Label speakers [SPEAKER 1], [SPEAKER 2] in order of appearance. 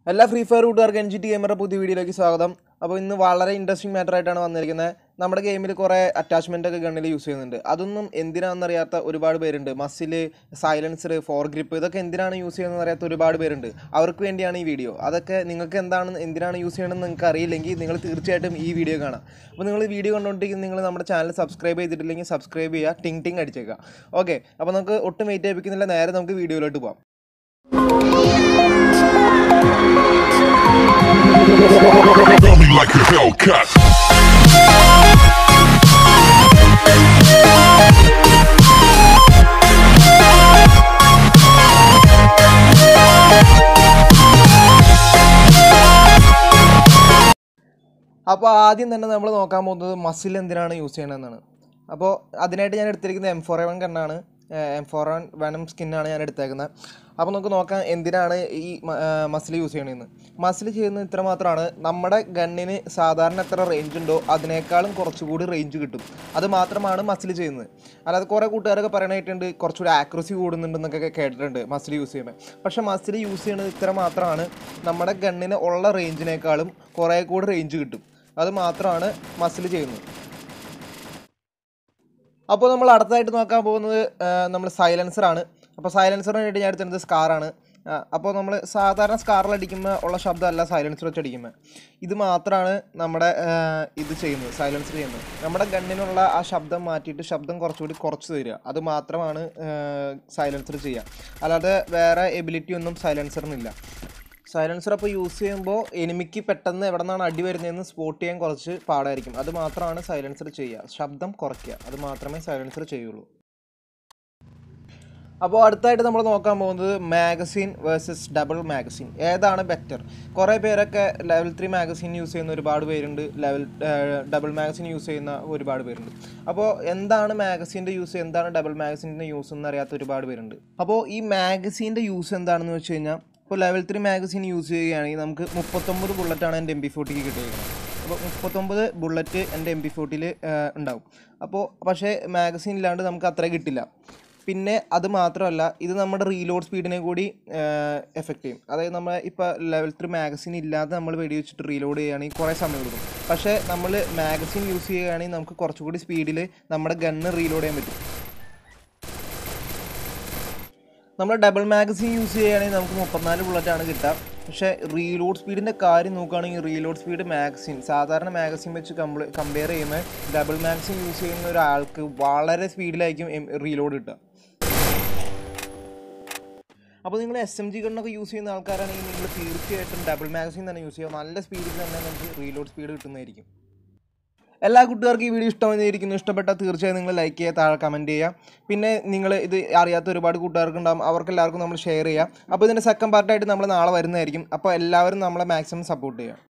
[SPEAKER 1] എല്ലാ Free Fire കൂട്ടുകാർക്ക് N G T ഗെയിമറുടെ പുതിയ വീഡിയോയിലേക്ക് സ്വാഗതം അപ്പോൾ ഇന്ന് വളരെ ഇൻട്രസ്റ്റിംഗ് മാറ്റർ ആയിട്ടാണ് വന്നിരിക്കുന്നത് നമ്മുടെ ഗെയിമിൽ കുറേ അറ്റാച്ച്മെൻ്റ് ഒക്കെ ഗണ്ണിൽ യൂസ് ചെയ്യുന്നുണ്ട് അതൊന്നും എന്തിനാണെന്നറിയാത്ത ഒരുപാട് പേരുണ്ട് മസിൽ സൈലൻസർ ഫോർ ഗ്രിപ്പ് ഇതൊക്കെ എന്തിനാണ് യൂസ് ചെയ്യുന്നതെന്ന് അറിയാത്ത ഒരുപാട് പേരുണ്ട് അവർക്ക് വേണ്ടിയാണ് ഈ വീഡിയോ അതൊക്കെ നിങ്ങൾക്ക് എന്താണ് എന്തിനാണ് യൂസ് ചെയ്യണമെന്ന് നിങ്ങൾക്ക് അറിയില്ലെങ്കിൽ നിങ്ങൾ തീർച്ചയായിട്ടും ഈ വീഡിയോ കാണാം അപ്പോൾ നിങ്ങൾ വീഡിയോ കണ്ടുകൊണ്ടിരിക്കുന്ന നിങ്ങൾ നമ്മുടെ ചാനൽ സബ്സ്ക്രൈബ് ചെയ്തിട്ടില്ലെങ്കിൽ സബ്സ്ക്രൈബ് ചെയ്യുക ടിങ് ടിങ് അടിച്ചേക്കുക ഓക്കെ അപ്പോൾ നമുക്ക് ഒട്ടും വെയിറ്റ് ചെയ്യിപ്പിക്കുന്നില്ല നേരെ നമുക്ക് വീഡിയോയിലോട്ട് പോകാം
[SPEAKER 2] Run me like a Hellcat.
[SPEAKER 1] അപ്പോൾ ആദ്യം തന്നെ നമ്മൾ നോക്കാൻ പോകുന്നത് മസിൽ എന്തിനാണ് യൂസ് ചെയ്യണമെന്നാണ് അപ്പോൾ അതിനായിട്ട് ഞാൻ എടുത്തിരിക്കുന്നത് എം ഫോർ എവൻ കണ്ണാണ് എം ഫോർ വൺ വനം സ്കിന്നാണ് ഞാൻ എടുത്തേക്കുന്നത് അപ്പോൾ നമുക്ക് നോക്കാം എന്തിനാണ് ഈ മസിൽ യൂസ് ചെയ്യണമെന്ന് മസിൽ ചെയ്യുന്നത് ഇത്ര മാത്രമാണ് നമ്മുടെ ഗണ്ണിന് സാധാരണ എത്ര റേഞ്ച് ഉണ്ടോ അതിനേക്കാളും കുറച്ചുകൂടി റേഞ്ച് കിട്ടും അത് മാത്രമാണ് മസിൽ ചെയ്യുന്നത് അല്ലാതെ കുറേ കൂട്ടുകാരൊക്കെ പറയണായിട്ടുണ്ട് കുറച്ചുകൂടി ആക്യുറസി കൂടുന്നുണ്ടെന്നൊക്കെ കേട്ടിട്ടുണ്ട് മസിൽ യൂസ് ചെയ്യുമ്പോൾ പക്ഷേ മസിൽ യൂസ് ചെയ്യുന്നത് ഇത്ര മാത്രമാണ് നമ്മുടെ ഗണ്ണിന് ഉള്ള റേഞ്ചിനേക്കാളും കുറേ കൂടി റേഞ്ച് കിട്ടും അത് മാത്രമാണ് മസിൽ ചെയ്യുന്നത് അപ്പോൾ നമ്മൾ അടുത്തതായിട്ട് നോക്കാൻ പോകുന്നത് നമ്മൾ സൈലൻസറാണ് അപ്പോൾ സൈലൻസറിന് വേണ്ടി ഞാൻ എടുത്തിരുന്നത് സ്കാറാണ് അപ്പോൾ നമ്മൾ സാധാരണ സ്കാറിൽ അടിക്കുമ്പോൾ ഉള്ള ശബ്ദമല്ല സൈലൻസർ വെച്ച് അടിക്കുമ്പോൾ ഇത് മാത്രമാണ് നമ്മുടെ ആ, ഇത് ചെയ്യുന്നത് സൈലൻസർ ചെയ്യുന്നത് നമ്മുടെ ഗണ്ണിനുള്ള ആ ശബ്ദം മാറ്റിയിട്ട് ശബ്ദം കുറച്ചുകൂടി കുറച്ച് തരിക അത് മാത്രമാണ് സൈലൻസർ ചെയ്യുക അല്ലാതെ വേറെ എബിലിറ്റി ഒന്നും സൈലൻസറിനില്ല സൈലൻസർ അപ്പോൾ യൂസ് ചെയ്യുമ്പോൾ എനിമിക്ക് പെട്ടെന്ന് എവിടെ നിന്നാണ് അടി വരുന്നതെന്ന് സ്പോട്ട് ചെയ്യാൻ കുറച്ച് പാടായിരിക്കും അത് മാത്രമാണ് സൈലൻസർ ചെയ്യുക ശബ്ദം കുറയ്ക്കുക അത് മാത്രമേ സൈലൻസർ ചെയ്യുള്ളൂ അപ്പോൾ അടുത്തായിട്ട് നമ്മൾ നോക്കാൻ പോകുന്നത് മാഗസീൻ വേഴ്സസ് ഡബിൾ മാഗസീൻ ഏതാണ് ബെറ്റർ കുറേ പേരൊക്കെ ലെവൽ ത്രീ മാഗസീൻ യൂസ് ചെയ്യുന്ന ഒരുപാട് പേരുണ്ട് ലെവൽ ഡബിൾ മാഗസീൻ യൂസ് ചെയ്യുന്ന ഒരുപാട് പേരുണ്ട് അപ്പോൾ എന്താണ് മാഗസീൻ്റെ യൂസ് എന്താണ് ഡബിൾ മാഗസീൻ്റെ യൂസ് എന്നറിയാത്ത ഒരുപാട് പേരുണ്ട് അപ്പോൾ ഈ മാഗസീൻ്റെ യൂസ് എന്താണെന്ന് വെച്ച് കഴിഞ്ഞാൽ ഇപ്പോൾ ലെവൽ ത്രീ മാഗസീൻ യൂസ് ചെയ്യുകയാണെങ്കിൽ നമുക്ക് മുപ്പത്തൊമ്പത് ബുള്ളറ്റാണ് എൻ്റെ എം ബി ഫോർട്ടിക്ക് കിട്ടിയിരിക്കുന്നത് അപ്പോൾ മുപ്പത്തൊമ്പത് ബുള്ളറ്റ് എൻ്റെ എം ബി ഫോർട്ടിയിൽ ഉണ്ടാവും അപ്പോൾ പക്ഷേ മാഗസീൻ ഇല്ലാണ്ട് നമുക്ക് അത്ര കിട്ടില്ല പിന്നെ അത് മാത്രമല്ല ഇത് നമ്മുടെ റീലോഡ് സ്പീഡിനെ കൂടി എഫക്റ്റ് ചെയ്യും അതായത് നമ്മൾ ഇപ്പോൾ ലെവൽ ത്രീ മാഗസീൻ ഇല്ലാതെ നമ്മൾ വെടി വെച്ചിട്ട് റീലോഡ് ചെയ്യുകയാണെങ്കിൽ കുറേ സമയം എടുക്കും പക്ഷേ നമ്മൾ മാഗസീൻ യൂസ് ചെയ്യുകയാണെങ്കിൽ നമുക്ക് കുറച്ചുകൂടി സ്പീഡിൽ നമ്മുടെ ഗണ്ണ് റീലോഡ് ചെയ്യാൻ പറ്റും നമ്മൾ ഡബിൾ മാഗസീൻ യൂസ് ചെയ്യുകയാണെങ്കിൽ നമുക്ക് മുപ്പത്തിനാല് ബുള്ളറ്റാണ് കിട്ടുക പക്ഷേ റീലോഡ് സ്പീഡിൻ്റെ കാര്യം നോക്കുകയാണെങ്കിൽ റീലോഡ് സ്പീഡ് മാഗസിൻ സാധാരണ മാഗസിൻ വെച്ച് കമ്പ കമ്പയർ ചെയ്യുമ്പോൾ ഡബിൾ മാഗസിൻ യൂസ് ചെയ്യുന്ന ഒരാൾക്ക് വളരെ സ്പീഡിലായിരിക്കും റീലോഡ് കിട്ടുക അപ്പോൾ നിങ്ങൾ എസ് എം ജി ഗണ്ണൊക്കെ യൂസ് ചെയ്യുന്ന ആൾക്കാരാണെങ്കിൽ നിങ്ങൾ തീർച്ചയായിട്ടും ഡബിൾ മാഗസിൻ തന്നെ യൂസ് ചെയ്യുക നല്ല സ്പീഡിൽ തന്നെ നമുക്ക് റീലോഡ് സ്പീഡ് കിട്ടുന്നതായിരിക്കും എല്ലാ കൂട്ടുകാർക്കും ഈ വീഡിയോ ഇഷ്ടമായിരിക്കുന്നു ഇഷ്ടപ്പെട്ടാൽ തീർച്ചയായും നിങ്ങൾ ലൈക്ക് ചെയ്യുക താഴെ കമൻറ്റ് ചെയ്യുക പിന്നെ നിങ്ങൾ ഇത് അറിയാത്ത ഒരുപാട് കൂട്ടുകാർക്ക് ഉണ്ടാകും അവർക്ക് എല്ലാവർക്കും നമ്മൾ ഷെയർ ചെയ്യുക അപ്പോൾ ഇതിൻ്റെ സെക്കൻഡ് പാർട്ടായിട്ട് നമ്മൾ നാളെ വരുന്നതായിരിക്കും അപ്പോൾ എല്ലാവരും നമ്മളെ മാക്സിമം സപ്പോർട്ട് ചെയ്യുക